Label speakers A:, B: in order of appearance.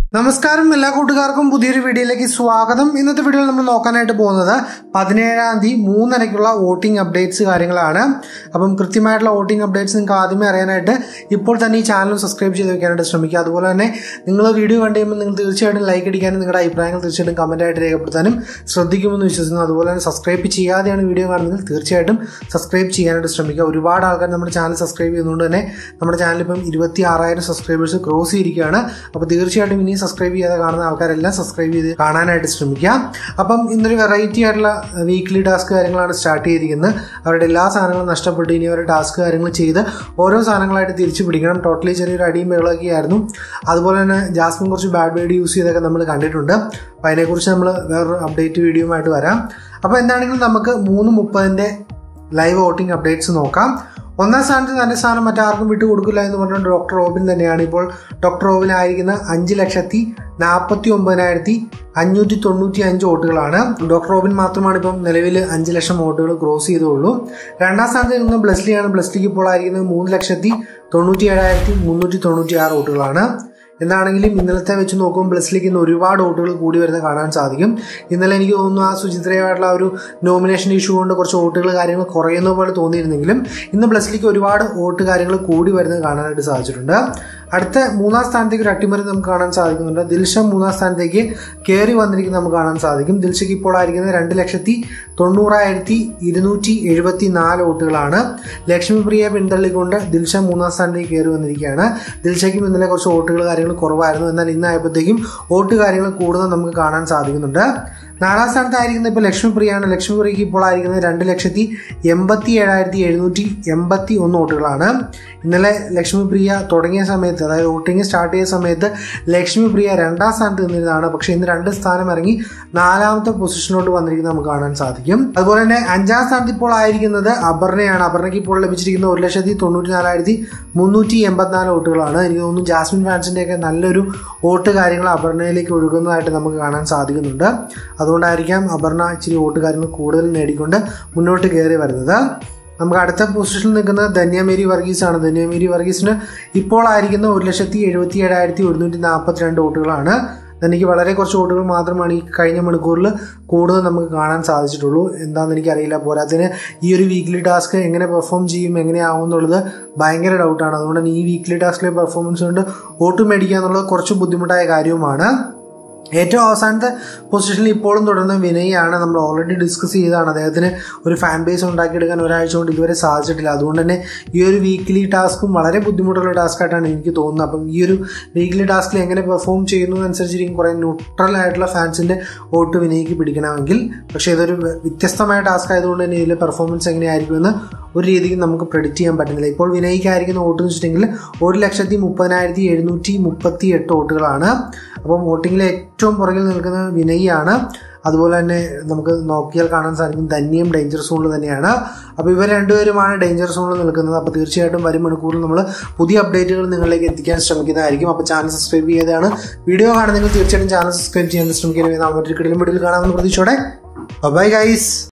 A: നമസ്കാരം എല്ലാ കൂട്ടുകാർക്കും പുതിയൊരു വീഡിയോയിലേക്ക് സ്വാഗതം ഇന്നത്തെ വീഡിയോയിൽ നമ്മൾ നോക്കാനായിട്ട് പോകുന്നത് പതിനേഴാം തീയതി മൂന്നരയ്ക്കുള്ള വോട്ടിംഗ് അപ്ഡേറ്റ്സ് കാര്യങ്ങളാണ് അപ്പം കൃത്യമായിട്ടുള്ള വോട്ടിംഗ് അപ്ഡേറ്റ്സ് നിങ്ങൾക്ക് ആദ്യമേ അറിയാനായിട്ട് ഇപ്പോൾ തന്നെ ഈ ചാനൽ സബ്സ്ക്രൈബ് ചെയ്ത് വെക്കാനായിട്ട് ശ്രമിക്കുക അതുപോലെ തന്നെ നിങ്ങൾ വീഡിയോ കണ്ടു കഴിയുമ്പോൾ നിങ്ങൾ തീർച്ചയായിട്ടും ലൈക്ക് അടിക്കാനും നിങ്ങളുടെ അഭിപ്രായങ്ങൾ തീർച്ചയായിട്ടും കമൻറ്റായിട്ട് രേഖപ്പെടുത്താനും ശ്രദ്ധിക്കുമെന്ന് വിശ്വസിക്കുന്നു അതുപോലെ തന്നെ സബ്സ്ക്രൈബ് ചെയ്യാതെയാണ് വീഡിയോ കാണുന്നത് തീർച്ചയായിട്ടും സബ്സ്ക്രൈബ് ചെയ്യാനായിട്ട് ശ്രമിക്കുക ഒരുപാട് ആൾക്കാർ നമ്മുടെ ചാനൽ സബ്സ്ക്രൈബ് ചെയ്യുന്നതുകൊണ്ട് തന്നെ നമ്മുടെ ചാനൽ ഇപ്പം ഇരുപത്തി ആറായിരം സബ്സ്ക്രൈബേഴ്സ് ക്രോസ് ചെയ്തിരിക്കുകയാണ് അപ്പോൾ തീർച്ചയായിട്ടും ഇനി സബ്സ്ക്രൈബ് ചെയ്യാതെ കാണുന്ന ആൾക്കാരെല്ലാം സബ്സ്ക്രൈബ് ചെയ്ത് കാണാനായിട്ട് ശ്രമിക്കുക അപ്പം ഇന്നൊരു വെറൈറ്റി ആയിട്ടുള്ള വീക്ക്ലി ടാസ്ക് കാര്യങ്ങളാണ് സ്റ്റാർട്ട് ചെയ്തിരിക്കുന്നത് അവരുടെ എല്ലാ സാധനങ്ങളും നഷ്ടപ്പെട്ട് ഇനി അവരുടെ ടാസ്ക് കാര്യങ്ങൾ ചെയ്ത് ഓരോ സാധനങ്ങളായിട്ട് തിരിച്ചു പിടിക്കണം ടോട്ടലി ചെറിയൊരു അടിയും ബഹളമൊക്കെ ആയിരുന്നു അതുപോലെ തന്നെ ജാസ്മിൻ കുറച്ച് ബാഡ് വേർഡ് യൂസ് ചെയ്തൊക്കെ നമ്മൾ കണ്ടിട്ടുണ്ട് അപ്പം അതിനെക്കുറിച്ച് നമ്മൾ വേറൊരു അപ്ഡേറ്റ് വീഡിയോയുമായിട്ട് വരാം അപ്പോൾ എന്താണെങ്കിലും നമുക്ക് മൂന്ന് മുപ്പതിൻ്റെ ലൈവ് വോട്ടിംഗ് അപ്ഡേറ്റ്സ് നോക്കാം ഒന്നാം സ്ഥാനത്ത് തന്റെ സ്ഥാനം മറ്റാർക്കും വിട്ടുകൊടുക്കില്ല എന്ന് പറഞ്ഞ ഡോക്ടർ റോബിൻ തന്നെയാണ് ഇപ്പോൾ ഡോക്ടർ റോബിൻ ആയിരിക്കുന്ന അഞ്ച് ലക്ഷത്തി നാൽപ്പത്തി ഒമ്പതിനായിരത്തി അഞ്ഞൂറ്റി തൊണ്ണൂറ്റി അഞ്ച് വോട്ടുകളാണ് ഡോക്ടർ റോബിൻ മാത്രമാണ് ഇപ്പം നിലവിൽ അഞ്ച് ലക്ഷം വോട്ടുകൾ ക്രോസ് ചെയ്തുള്ളൂ രണ്ടാം സ്ഥാനത്ത് നിന്നും ബ്ലസ്ലിയാണ് ബ്ലസ്ലിക്ക് ഇപ്പോൾ ആയിരിക്കുന്നത് മൂന്ന് ലക്ഷത്തി തൊണ്ണൂറ്റി ഏഴായിരത്തി മുന്നൂറ്റി തൊണ്ണൂറ്റി ആറ് വോട്ടുകളാണ് എന്താണെങ്കിലും ഇന്നലത്തെ വെച്ച് നോക്കുമ്പോൾ ബ്ലസ്ലിക്ക് ഇന്ന് ഒരുപാട് വോട്ടുകൾ കൂടി വരുന്നത് കാണാൻ സാധിക്കും ഇന്നലെ എനിക്ക് തോന്നുന്നു ആ സുചിത്രയായിട്ടുള്ള ഒരു നോമിനേഷൻ ഇഷ്യൂ കൊണ്ട് കുറച്ച് വോട്ടുകൾ കാര്യങ്ങൾ കുറയുന്ന പോലെ തോന്നിയിരുന്നെങ്കിലും ഇന്ന് ബ്ലസ്ലിക്ക് ഒരുപാട് വോട്ട് കാര്യങ്ങൾ കൂടി വരുന്നത് കാണാനായിട്ട് സാധിച്ചിട്ടുണ്ട് അടുത്ത മൂന്നാം സ്ഥാനത്തേക്ക് ഒരു അട്ടിമറി നമുക്ക് കാണാൻ സാധിക്കുന്നുണ്ട് ദിൽഷ മൂന്നാം സ്ഥാനത്തേക്ക് കയറി വന്നിരിക്കുന്നത് നമുക്ക് കാണാൻ സാധിക്കും ദിൽഷയ്ക്ക് ഇപ്പോൾ ആയിരിക്കുന്നത് രണ്ട് ലക്ഷത്തി തൊണ്ണൂറായിരത്തി ഇരുന്നൂറ്റി എഴുപത്തി നാല് വോട്ടുകളാണ് ലക്ഷ്മിപ്രിയ പിന്തള്ളിക്കൊണ്ട് ദിൽഷ മൂന്നാം സ്ഥാനത്തേക്ക് കയറി വന്നിരിക്കുകയാണ് ദിൽഷയ്ക്കും ഇന്നലെ കുറച്ച് വോട്ടുകൾ കാര്യങ്ങൾ കുറവായിരുന്നു എന്നാൽ ഇന്നായപ്പോഴത്തേക്കും വോട്ട് കാര്യങ്ങൾ കൂടുതൽ നമുക്ക് കാണാൻ സാധിക്കുന്നുണ്ട് നാലാം സ്ഥാനത്തായിരിക്കുന്ന ഇപ്പോൾ ലക്ഷ്മിപ്രിയാണ് ലക്ഷ്മിപ്രിയക്ക് ഇപ്പോൾ ആയിരിക്കുന്നത് രണ്ട് ലക്ഷത്തി എൺപത്തി ഏഴായിരത്തി എഴുന്നൂറ്റി എൺപത്തി ഒന്ന് വോട്ടുകളാണ് ഇന്നലെ ലക്ഷ്മിപ്രിയ തുടങ്ങിയ സമയത്ത് അതായത് വോട്ടിംഗ് സ്റ്റാർട്ട് ചെയ്ത സമയത്ത് ലക്ഷ്മിപ്രിയ രണ്ടാം സ്ഥാനത്ത് നിന്നിരുന്നതാണ് പക്ഷേ ഇന്ന് രണ്ട് സ്ഥാനം ഇറങ്ങി നാലാമത്തെ പൊസിഷനിലോട്ട് വന്നിരിക്കുന്നത് നമുക്ക് കാണാൻ സാധിക്കും അതുപോലെ തന്നെ അഞ്ചാം സ്ഥാനത്ത് ഇപ്പോൾ ആയിരിക്കുന്നത് അപർണയാണ് അപർണയ്ക്ക് ഇപ്പോൾ ലഭിച്ചിരിക്കുന്ന ഒരു ലക്ഷത്തി തൊണ്ണൂറ്റി നാലായിരത്തി മുന്നൂറ്റി എൺപത്തിനാല് വോട്ടുകളാണ് എനിക്ക് തോന്നുന്നു ജാസ്മിൻ ഫാൻസിൻ്റെയൊക്കെ നല്ലൊരു വോട്ട് കാര്യങ്ങൾ അപർണയിലേക്ക് ഒഴുകുന്നതായിട്ട് നമുക്ക് കാണാൻ സാധിക്കുന്നുണ്ട് അതുകൊണ്ടായിരിക്കാം അപർണ ഇച്ചിരി വോട്ട് കാര്യങ്ങൾ കൂടുതൽ നേടിക്കൊണ്ട് മുന്നോട്ട് കയറി വരുന്നത് നമുക്ക് അടുത്ത പൊസിഷനിൽ നിൽക്കുന്നത് ധന്യമേരി വർഗീസ് ആണ് ധന്യമേരി വർഗീസിന് ഇപ്പോൾ ആയിരിക്കുന്ന ഒരു ലക്ഷത്തി എഴുപത്തി ഏഴായിരത്തി ഒരുന്നൂറ്റി നാൽപ്പത്തി രണ്ട് വോട്ടുകളാണ് എനിക്ക് വളരെ കുറച്ച് വോട്ടുകൾ മാത്രമാണ് ഈ കഴിഞ്ഞ മണിക്കൂറിൽ കൂടുതൽ നമുക്ക് കാണാൻ സാധിച്ചിട്ടുള്ളൂ എന്താണെന്ന് എനിക്കറിയില്ല പോരാത്തിന് ഈ ഒരു വീക്ക്ലി ടാസ്ക് എങ്ങനെ പെർഫോം ചെയ്യും എങ്ങനെയാവും എന്നുള്ളത് ഭയങ്കര ഡൗട്ടാണ് അതുകൊണ്ട് തന്നെ ഈ വീക്ക്ലി ടാസ്കിലെ പെർഫോമൻസ് കൊണ്ട് വോട്ട് മേടിക്കുക എന്നുള്ളത് കുറച്ച് ബുദ്ധിമുട്ടായ കാര്യവുമാണ് ഏറ്റവും അവസാനത്തെ പൊസിഷനിൽ ഇപ്പോഴും തുടർന്ന് വിനയാണ് നമ്മൾ ഓൾറെഡി ഡിസ്കസ് ചെയ്തതാണ് അദ്ദേഹത്തിന് ഒരു ഫാൻ ബേസ് ഉണ്ടാക്കിയെടുക്കാൻ ഒരാഴ്ച കൊണ്ട് ഇതുവരെ സാധിച്ചിട്ടില്ല അതുകൊണ്ട് തന്നെ ഈ ഒരു വീക്ക്ലി ടാസ്കും വളരെ ബുദ്ധിമുട്ടുള്ള ടാസ്ക് ആയിട്ടാണ് എനിക്ക് തോന്നുന്നത് അപ്പം ഈ ഒരു വീക്ക്ലി ടാസ്കിൽ എങ്ങനെ പെർഫോം ചെയ്യുന്നു അനുസരിച്ചിരിക്കും കുറേ ന്യൂട്രൽ ആയിട്ടുള്ള ഫാൻസിൻ്റെ വോട്ട് വിനയ്ക്ക് പിടിക്കണമെങ്കിൽ പക്ഷേ ഇതൊരു വ്യത്യസ്തമായ ടാസ്ക് ആയതുകൊണ്ട് തന്നെ ഇതിലെ പെർഫോമൻസ് എങ്ങനെയായിരിക്കുമെന്ന് ഒരു രീതിക്ക് നമുക്ക് പ്രെഡിക്റ്റ് ചെയ്യാൻ പറ്റുന്നില്ല ഇപ്പോൾ വിനയ്ക്കായിരിക്കുന്ന വോട്ട് എന്ന് വെച്ചിട്ടുണ്ടെങ്കിൽ ഒരു ലക്ഷത്തി മുപ്പതിനായിരത്തി എഴുന്നൂറ്റി മുപ്പത്തി എട്ട് വോട്ടുകളാണ് അപ്പം വോട്ടിങ്ങിൽ ഏറ്റവും പുറകിൽ നിൽക്കുന്നത് വിനയ്യാണ് അതുപോലെ തന്നെ നമുക്ക് നോക്കിയാൽ കാണാൻ സാധിക്കും ധന്യം ഡേഞ്ചർ സോണിൽ തന്നെയാണ് അപ്പോൾ ഇവർ രണ്ടുപേരുമാണ് ഡേഞ്ചർ സോണിൽ നിൽക്കുന്നത് അപ്പോൾ തീർച്ചയായിട്ടും വരും മണിക്കൂറിൽ നമ്മൾ പുതിയ അപ്ഡേറ്റുകൾ നിങ്ങളിലേക്ക് എത്തിക്കാൻ ശ്രമിക്കുന്നതായിരിക്കും അപ്പോൾ ചാനൽ സബ്സ്ക്രൈബ് ചെയ്താണ് വീഡിയോ കാണുന്നെങ്കിൽ തീർച്ചയായിട്ടും ചാനൽ സബ്സ്ക്രൈബ് ചെയ്യാൻ ശ്രമിക്കുന്നത് മറ്റൊരു കിടലും വീഡിയോയിൽ കാണാമെന്ന് പ്രതീക്ഷയോടെ ബൈ ഗൈസ്